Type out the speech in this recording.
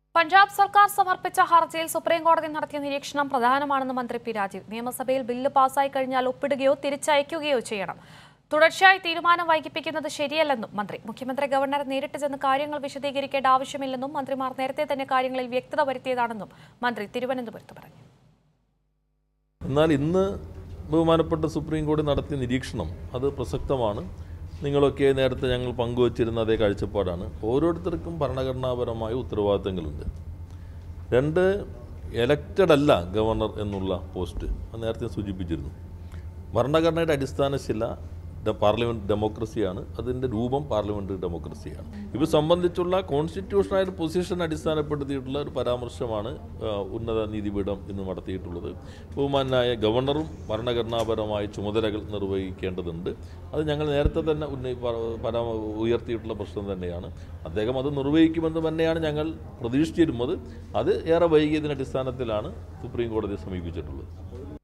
പഞ്ചാബ് സർക്കാർ സമർപ്പിച്ച ഹർജിയിൽ സുപ്രീം കോടതി നടത്തിയ നിരീക്ഷണം പ്രധാനമാണെന്ന് മന്ത്രി പി രാജീവ് നിയമസഭയിൽ ബില്ല് പാസായി കഴിഞ്ഞാൽ ഒപ്പിടുകയോ തിരിച്ചയക്കുകയോ ചെയ്യണം തുടർച്ചയായി തീരുമാനം വൈകിപ്പിക്കുന്നത് ശരിയല്ലെന്നും മന്ത്രി മുഖ്യമന്ത്രി ഗവർണറെ നേരിട്ട് ചെന്ന് കാര്യങ്ങൾ വിശദീകരിക്കേണ്ട ആവശ്യമില്ലെന്നും മന്ത്രിമാർ നേരത്തെ തന്നെ കാര്യങ്ങളിൽ വ്യക്തത വരുത്തിയതാണെന്നും മന്ത്രി തിരുവനന്തപുരത്ത് പറഞ്ഞു എന്നാൽ ഇന്ന് ബഹുമാനപ്പെട്ട സുപ്രീം കോടതി നടത്തിയ നിരീക്ഷണം അത് പ്രസക്തമാണ് നിങ്ങളൊക്കെ നേരത്തെ ഞങ്ങൾ പങ്കുവച്ചിരുന്ന അതേ കാഴ്ചപ്പാടാണ് ഓരോരുത്തർക്കും ഭരണഘടനാപരമായ ഉത്തരവാദിത്തങ്ങളുണ്ട് രണ്ട് എലക്റ്റഡ് അല്ല ഗവർണർ എന്നുള്ള പോസ്റ്റ് അത് നേരത്തെ സൂചിപ്പിച്ചിരുന്നു ഭരണഘടനയുടെ അടിസ്ഥാന ശില ഡ- പാർലമെന്റ് ഡെമോക്രസിയാണ് അതിൻ്റെ രൂപം പാർലമെന്ററി ഡെമോക്രസിയാണ് ഇത് സംബന്ധിച്ചുള്ള കോൺസ്റ്റിറ്റ്യൂഷണൽ പൊസിഷൻ അടിസ്ഥാനപ്പെടുത്തിയിട്ടുള്ള ഒരു പരാമർശമാണ് ആ, ഉന്നത നീതിപീഠം ഇന്ന് നടത്തിയിട്ടുള്ളത് ബഹുമാനായ ഗവർണറും ഭരണഘടനാപരമായ ചുമതലകൾ നിർവഹിക്കേണ്ടതുണ്ട് അത് ഞങ്ങൾ നേരത്തെ തന്നെ ഉന്നയി പ- പരാ ഉയർത്തിയിട്ടുള്ള പ്രശ്നം തന്നെയാണ് അദ്ദേഹം അത് നിർവഹിക്കുമെന്ന് തന്നെയാണ് ഞങ്ങൾ പ്രതീക്ഷിച്ചിരുന്നത് അത് ഏറെ വൈകിയതിൻ്റെ അടിസ്ഥാനത്തിലാണ് സുപ്രീം കോടതിയെ സമീപിച്ചിട്ടുള്ളത്